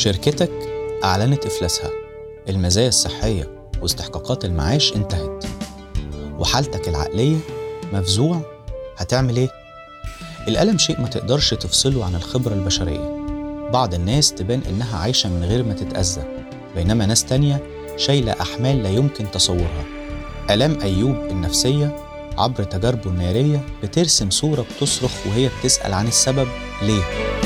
شركتك أعلنت إفلاسها المزايا الصحية واستحقاقات المعاش انتهت وحالتك العقلية مفزوع هتعمل إيه؟ الألم شيء ما تقدرش تفصله عن الخبرة البشرية بعض الناس تبان إنها عايشة من غير ما تتأذى بينما ناس تانية شايلة أحمال لا يمكن تصورها آلام أيوب النفسية عبر تجاربه النارية بترسم صورة بتصرخ وهي بتسأل عن السبب ليه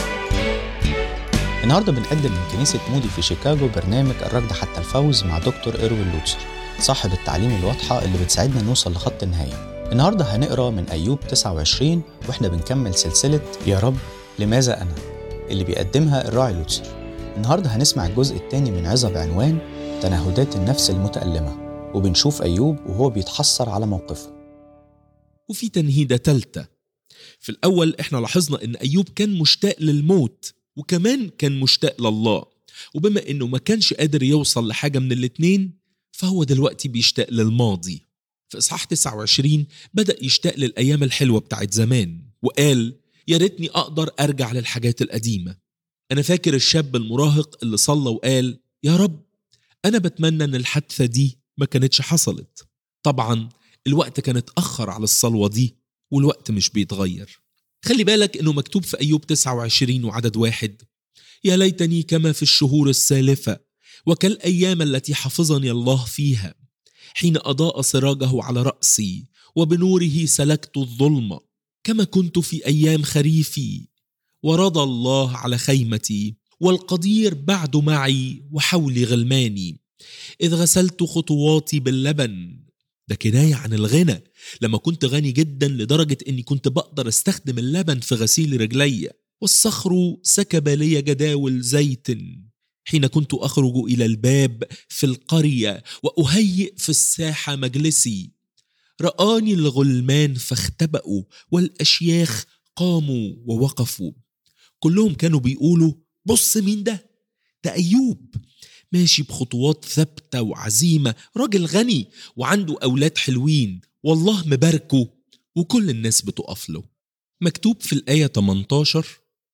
النهاردة بنقدم من كنيسة مودي في شيكاغو برنامج الركض حتى الفوز مع دكتور إيروين لوتسر صاحب التعليم الواضحة اللي بتساعدنا نوصل لخط النهاية النهاردة هنقرأ من أيوب 29 وإحنا بنكمل سلسلة يا رب لماذا أنا اللي بيقدمها الراعي لوتسر النهاردة هنسمع الجزء الثاني من عظة بعنوان تنهدات النفس المتألمة وبنشوف أيوب وهو بيتحسر على موقفه وفي تنهيدة تالتة في الأول إحنا لاحظنا إن أيوب كان مشتاق للموت وكمان كان مشتاق لله وبما إنه ما كانش قادر يوصل لحاجة من الاتنين فهو دلوقتي بيشتاق للماضي في إصحاح 29 بدأ يشتاق للأيام الحلوة بتاعت زمان وقال يا ريتني أقدر أرجع للحاجات القديمة أنا فاكر الشاب المراهق اللي صلى وقال يا رب أنا بتمنى إن الحادثة دي ما كانتش حصلت طبعا الوقت كان اتأخر على الصلوة دي والوقت مش بيتغير خلي بالك انه مكتوب في ايوب 29 وعدد واحد يا ليتني كما في الشهور السالفة وكالأيام التي حفظني الله فيها حين أضاء سراجه على رأسي وبنوره سلكت الظلمة كما كنت في أيام خريفي ورضى الله على خيمتي والقدير بعد معي وحولي غلماني إذ غسلت خطواتي باللبن ده كناية عن الغنى لما كنت غني جدا لدرجة اني كنت بقدر استخدم اللبن في غسيل رجلي والصخر سكب لي جداول زيت حين كنت اخرج الى الباب في القرية واهيئ في الساحة مجلسي رآني الغلمان فاختبأوا والاشياخ قاموا ووقفوا كلهم كانوا بيقولوا بص مين ده ده ايوب ماشي بخطوات ثابتة وعزيمة راجل غني وعنده أولاد حلوين والله مباركه وكل الناس بتقف له مكتوب في الآية 18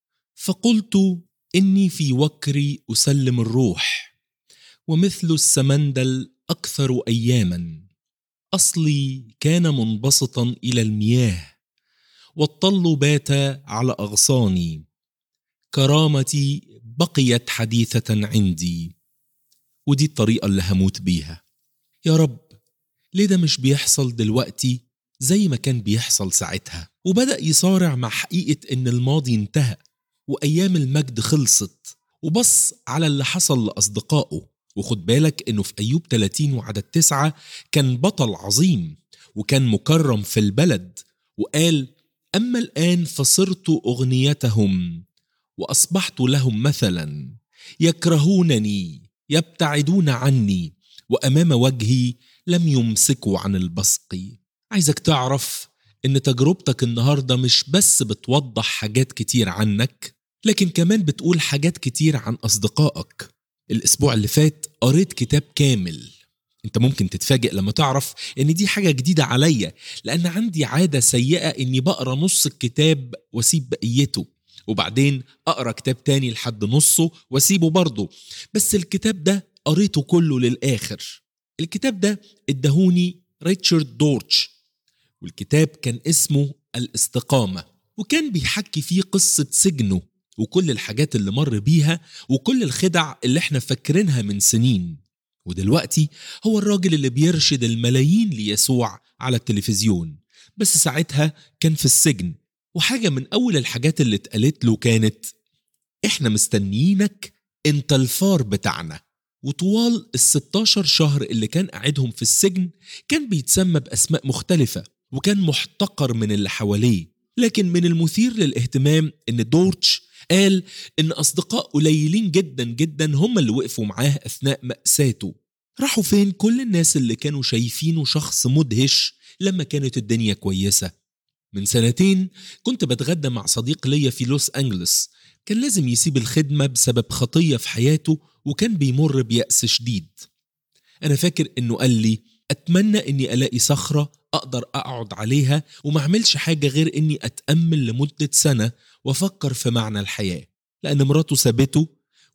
فقلت إني في وكري أسلم الروح ومثل السمندل أكثر أياما أصلي كان منبسطا إلى المياه والطل بات على أغصاني كرامتي بقيت حديثة عندي ودي الطريقة اللي هموت بيها يا رب ليه ده مش بيحصل دلوقتي زي ما كان بيحصل ساعتها وبدأ يصارع مع حقيقة إن الماضي انتهى وأيام المجد خلصت وبص على اللي حصل لأصدقائه وخد بالك إنه في أيوب 30 وعدد تسعة كان بطل عظيم وكان مكرم في البلد وقال أما الآن فصرت أغنيتهم وأصبحت لهم مثلا يكرهونني يبتعدون عني وامام وجهي لم يمسكوا عن البصق عايزك تعرف ان تجربتك النهارده مش بس بتوضح حاجات كتير عنك لكن كمان بتقول حاجات كتير عن اصدقائك الاسبوع اللي فات قريت كتاب كامل انت ممكن تتفاجئ لما تعرف ان دي حاجه جديده عليا لان عندي عاده سيئه اني بقرا نص الكتاب واسيب بقيته وبعدين اقرا كتاب تاني لحد نصه واسيبه برضه بس الكتاب ده قريته كله للاخر الكتاب ده ادهوني ريتشارد دورتش والكتاب كان اسمه الاستقامه وكان بيحكي فيه قصه سجنه وكل الحاجات اللي مر بيها وكل الخدع اللي احنا فاكرينها من سنين ودلوقتي هو الراجل اللي بيرشد الملايين ليسوع على التلفزيون بس ساعتها كان في السجن وحاجة من أول الحاجات اللي اتقالت له كانت إحنا مستنيينك أنت الفار بتاعنا وطوال ال 16 شهر اللي كان قاعدهم في السجن كان بيتسمى بأسماء مختلفة وكان محتقر من اللي حواليه لكن من المثير للاهتمام إن دورتش قال إن أصدقاء قليلين جدا جدا هم اللي وقفوا معاه أثناء مأساته راحوا فين كل الناس اللي كانوا شايفينه شخص مدهش لما كانت الدنيا كويسة من سنتين كنت بتغدى مع صديق ليا في لوس أنجلس كان لازم يسيب الخدمة بسبب خطية في حياته وكان بيمر بيأس شديد أنا فاكر إنه قال لي أتمنى إني ألاقي صخرة أقدر أقعد عليها وما أعملش حاجة غير إني أتأمل لمدة سنة وأفكر في معنى الحياة لأن مراته سابته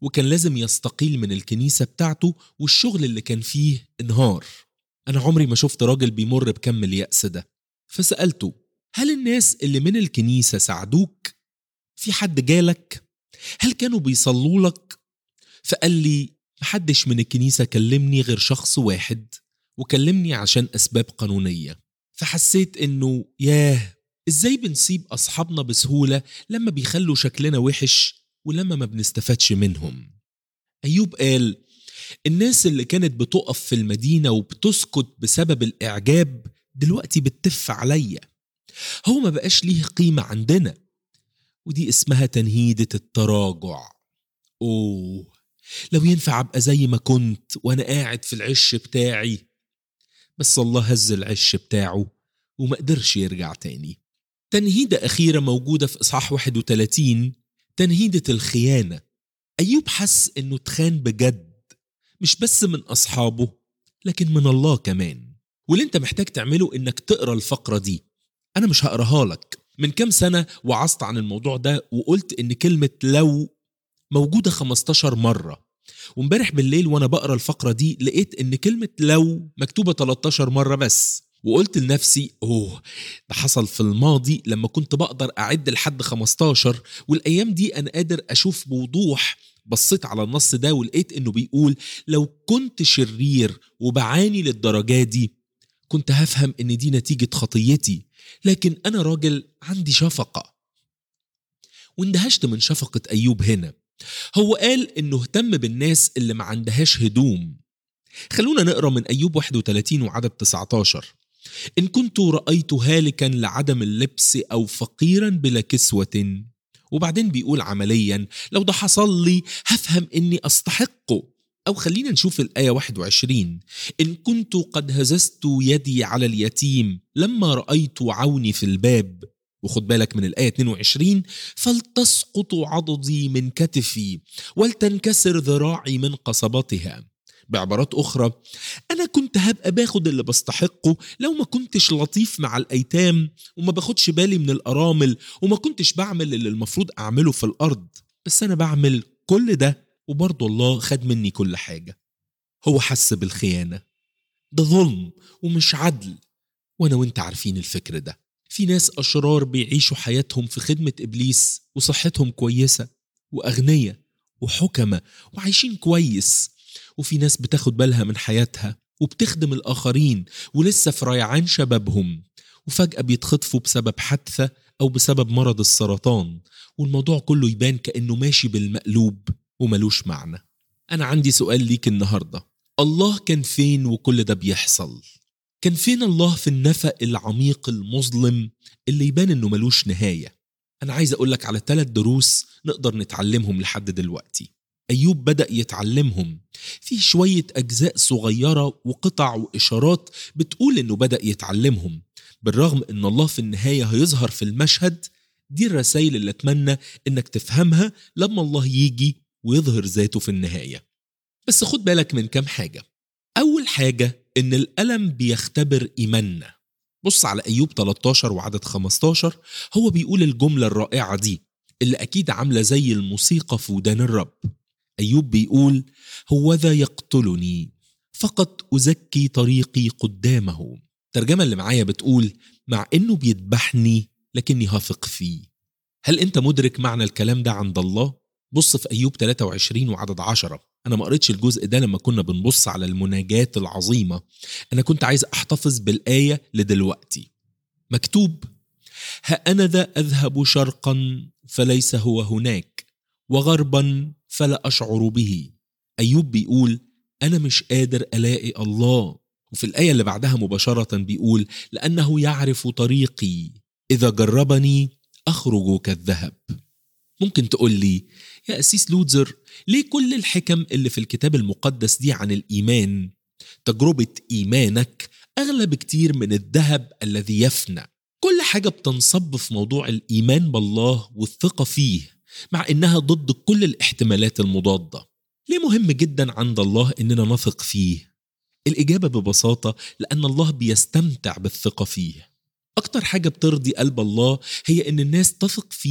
وكان لازم يستقيل من الكنيسة بتاعته والشغل اللي كان فيه انهار أنا عمري ما شفت راجل بيمر بكم اليأس ده فسألته هل الناس اللي من الكنيسة ساعدوك؟ في حد جالك؟ هل كانوا بيصلوا لك؟ فقال لي محدش من الكنيسة كلمني غير شخص واحد وكلمني عشان أسباب قانونية فحسيت إنه ياه إزاي بنسيب أصحابنا بسهولة لما بيخلوا شكلنا وحش ولما ما بنستفادش منهم أيوب قال الناس اللي كانت بتقف في المدينة وبتسكت بسبب الإعجاب دلوقتي بتف عليا هو ما بقاش ليه قيمة عندنا ودي اسمها تنهيدة التراجع أوه لو ينفع أبقى زي ما كنت وأنا قاعد في العش بتاعي بس الله هز العش بتاعه وما قدرش يرجع تاني تنهيدة أخيرة موجودة في إصحاح 31 تنهيدة الخيانة أيوب حس إنه اتخان بجد مش بس من أصحابه لكن من الله كمان واللي انت محتاج تعمله إنك تقرأ الفقرة دي أنا مش هقراها لك من كام سنة وعظت عن الموضوع ده وقلت إن كلمة لو موجودة 15 مرة وامبارح بالليل وانا بقرا الفقرة دي لقيت ان كلمة لو مكتوبة 13 مرة بس وقلت لنفسي اوه ده حصل في الماضي لما كنت بقدر اعد لحد 15 والايام دي انا قادر اشوف بوضوح بصيت على النص ده ولقيت انه بيقول لو كنت شرير وبعاني للدرجة دي كنت هفهم ان دي نتيجة خطيتي لكن انا راجل عندي شفقة واندهشت من شفقة ايوب هنا هو قال انه اهتم بالناس اللي ما عندهاش هدوم خلونا نقرا من ايوب 31 وعدد 19 ان كنت رايت هالكا لعدم اللبس او فقيرا بلا كسوه وبعدين بيقول عمليا لو ده حصل لي هفهم اني استحقه أو خلينا نشوف الآية 21 إن كنت قد هززت يدي على اليتيم لما رأيت عوني في الباب وخد بالك من الآية 22 فلتسقط عضدي من كتفي ولتنكسر ذراعي من قصبتها بعبارات أخرى أنا كنت هبقى باخد اللي بستحقه لو ما كنتش لطيف مع الأيتام وما باخدش بالي من الأرامل وما كنتش بعمل اللي المفروض أعمله في الأرض بس أنا بعمل كل ده وبرضه الله خد مني كل حاجة هو حس بالخيانة ده ظلم ومش عدل وأنا وإنت عارفين الفكر ده في ناس أشرار بيعيشوا حياتهم في خدمة إبليس وصحتهم كويسة وأغنية وحكمة وعايشين كويس وفي ناس بتاخد بالها من حياتها وبتخدم الآخرين ولسه في ريعان شبابهم وفجأة بيتخطفوا بسبب حادثة أو بسبب مرض السرطان والموضوع كله يبان كأنه ماشي بالمقلوب وملوش معنى أنا عندي سؤال ليك النهاردة الله كان فين وكل ده بيحصل؟ كان فين الله في النفق العميق المظلم اللي يبان انه ملوش نهايه انا عايز اقولك على ثلاث دروس نقدر نتعلمهم لحد دلوقتي ايوب بدا يتعلمهم في شويه اجزاء صغيره وقطع واشارات بتقول انه بدا يتعلمهم بالرغم ان الله في النهايه هيظهر في المشهد دي الرسائل اللي اتمنى انك تفهمها لما الله يجي ويظهر ذاته في النهايه بس خد بالك من كام حاجه اول حاجه إن الألم بيختبر إيماننا بص على أيوب 13 وعدد 15 هو بيقول الجملة الرائعة دي اللي أكيد عاملة زي الموسيقى في ودان الرب أيوب بيقول هوذا يقتلني فقط أزكي طريقي قدامه الترجمة اللي معايا بتقول مع إنه بيذبحني لكني هثق فيه هل أنت مدرك معنى الكلام ده عند الله؟ بص في أيوب 23 وعدد 10 أنا ما قريتش الجزء ده لما كنا بنبص على المناجات العظيمة أنا كنت عايز أحتفظ بالآية لدلوقتي مكتوب ها أنا ذا أذهب شرقا فليس هو هناك وغربا فلا أشعر به أيوب بيقول أنا مش قادر ألاقي الله وفي الآية اللي بعدها مباشرة بيقول لأنه يعرف طريقي إذا جربني أخرج كالذهب ممكن تقول لي يا أسيس لوتزر ليه كل الحكم اللي في الكتاب المقدس دي عن الإيمان تجربة إيمانك أغلى بكتير من الذهب الذي يفنى كل حاجة بتنصب في موضوع الإيمان بالله والثقة فيه مع إنها ضد كل الاحتمالات المضادة ليه مهم جدا عند الله إننا نثق فيه؟ الإجابة ببساطة لأن الله بيستمتع بالثقة فيه أكتر حاجة بترضي قلب الله هي إن الناس تثق فيه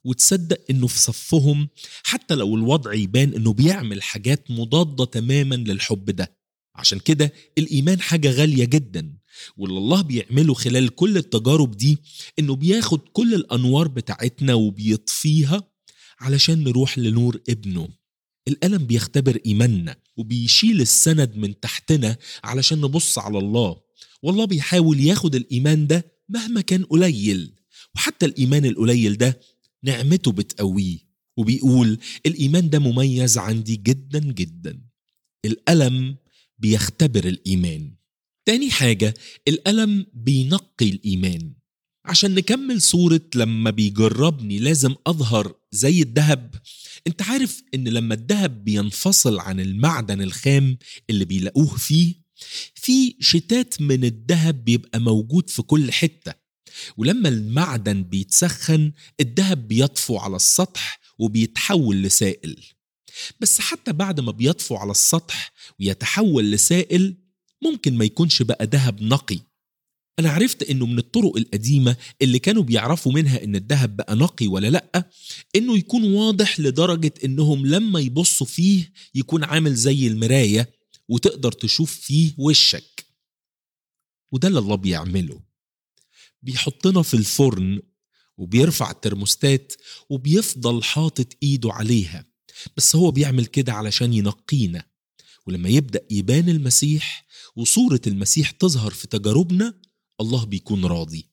وتصدق انه في صفهم حتى لو الوضع يبان انه بيعمل حاجات مضادة تماما للحب ده عشان كده الإيمان حاجة غالية جدا واللي الله بيعمله خلال كل التجارب دي انه بياخد كل الأنوار بتاعتنا وبيطفيها علشان نروح لنور ابنه الألم بيختبر إيماننا وبيشيل السند من تحتنا علشان نبص على الله والله بيحاول ياخد الإيمان ده مهما كان قليل وحتى الإيمان القليل ده نعمته بتقويه وبيقول الإيمان ده مميز عندي جدا جدا الألم بيختبر الإيمان تاني حاجة الألم بينقي الإيمان عشان نكمل صورة لما بيجربني لازم أظهر زي الذهب انت عارف ان لما الذهب بينفصل عن المعدن الخام اللي بيلاقوه فيه في شتات من الذهب بيبقى موجود في كل حتة ولما المعدن بيتسخن الذهب بيطفو على السطح وبيتحول لسائل بس حتى بعد ما بيطفو على السطح ويتحول لسائل ممكن ما يكونش بقى ذهب نقي أنا عرفت إنه من الطرق القديمة اللي كانوا بيعرفوا منها إن الذهب بقى نقي ولا لأ إنه يكون واضح لدرجة إنهم لما يبصوا فيه يكون عامل زي المراية وتقدر تشوف فيه وشك وده اللي الله بيعمله بيحطنا في الفرن وبيرفع الترموستات وبيفضل حاطط ايده عليها بس هو بيعمل كده علشان ينقينا ولما يبدأ يبان المسيح وصورة المسيح تظهر في تجاربنا الله بيكون راضي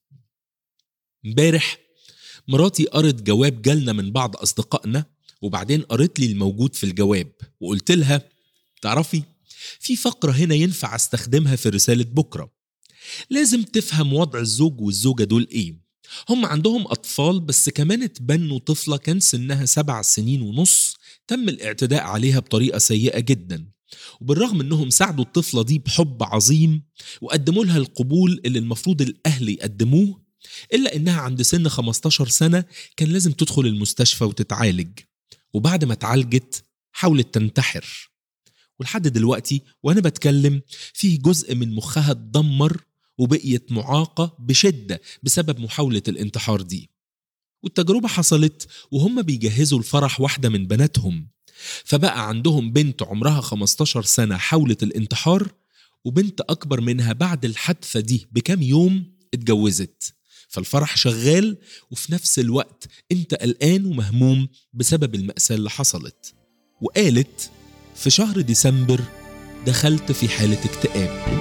امبارح مراتي قرت جواب جالنا من بعض أصدقائنا وبعدين قرت لي الموجود في الجواب وقلت لها تعرفي في فقرة هنا ينفع استخدمها في رسالة بكرة لازم تفهم وضع الزوج والزوجة دول ايه هم عندهم أطفال بس كمان اتبنوا طفلة كان سنها سبع سنين ونص تم الاعتداء عليها بطريقة سيئة جدا وبالرغم انهم ساعدوا الطفلة دي بحب عظيم وقدموا لها القبول اللي المفروض الأهل يقدموه إلا إنها عند سن 15 سنة كان لازم تدخل المستشفى وتتعالج وبعد ما اتعالجت حاولت تنتحر ولحد دلوقتي وأنا بتكلم فيه جزء من مخها اتدمر وبقيت معاقة بشدة بسبب محاولة الانتحار دي والتجربة حصلت وهم بيجهزوا الفرح واحدة من بناتهم فبقى عندهم بنت عمرها 15 سنة حاولت الانتحار وبنت أكبر منها بعد الحادثة دي بكام يوم اتجوزت فالفرح شغال وفي نفس الوقت انت قلقان ومهموم بسبب المأساة اللي حصلت وقالت في شهر ديسمبر دخلت في حالة اكتئاب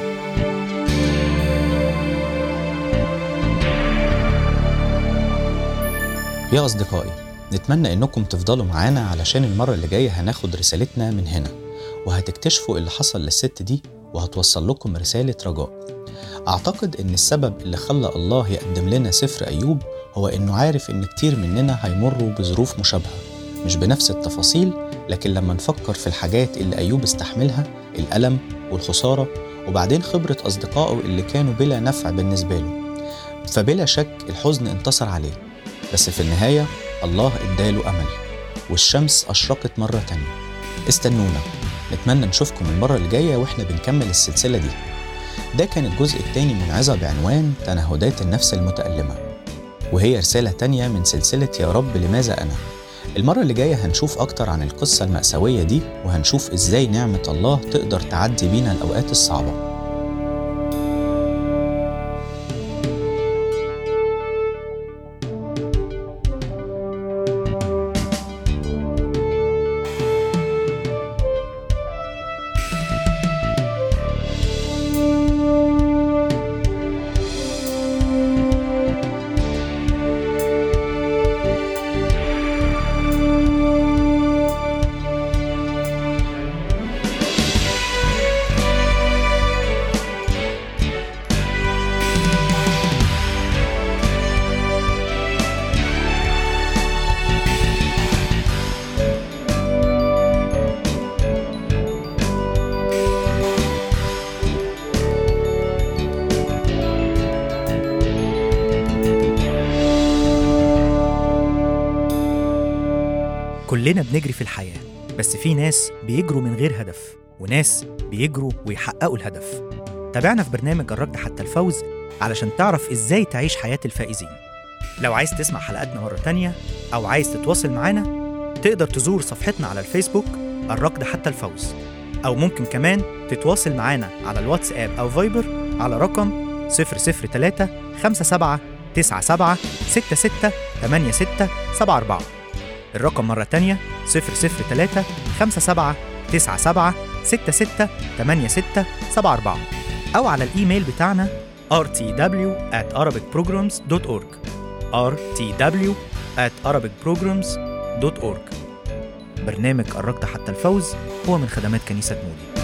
يا أصدقائي نتمنى إنكم تفضلوا معانا علشان المرة اللي جاية هناخد رسالتنا من هنا وهتكتشفوا اللي حصل للست دي وهتوصل لكم رسالة رجاء أعتقد إن السبب اللي خلى الله يقدم لنا سفر أيوب هو إنه عارف إن كتير مننا هيمروا بظروف مشابهة مش بنفس التفاصيل لكن لما نفكر في الحاجات اللي أيوب استحملها الألم والخسارة وبعدين خبرة أصدقائه اللي كانوا بلا نفع بالنسبة له فبلا شك الحزن انتصر عليه بس في النهاية الله اداله أمل والشمس أشرقت مرة تانية استنونا نتمنى نشوفكم المرة اللي جاية وإحنا بنكمل السلسلة دي ده كان الجزء الثاني من عظة بعنوان تنهدات النفس المتألمة وهي رسالة تانية من سلسلة يا رب لماذا أنا المرة اللي جاية هنشوف أكتر عن القصة المأساوية دي وهنشوف إزاي نعمة الله تقدر تعدي بينا الأوقات الصعبة كلنا بنجري في الحياة بس في ناس بيجروا من غير هدف وناس بيجروا ويحققوا الهدف تابعنا في برنامج الركض حتى الفوز علشان تعرف ازاي تعيش حياة الفائزين لو عايز تسمع حلقاتنا مرة تانية أو عايز تتواصل معانا تقدر تزور صفحتنا على الفيسبوك الركض حتى الفوز أو ممكن كمان تتواصل معانا على الواتساب أو فايبر على رقم 003 57 97 66 86 74 الرقم مرة تانية 003 57 97 66 86 74 أو على الإيميل بتاعنا rtw at arabicprograms.org rtw at arabicprograms.org برنامج قربت حتى الفوز هو من خدمات كنيسة مودي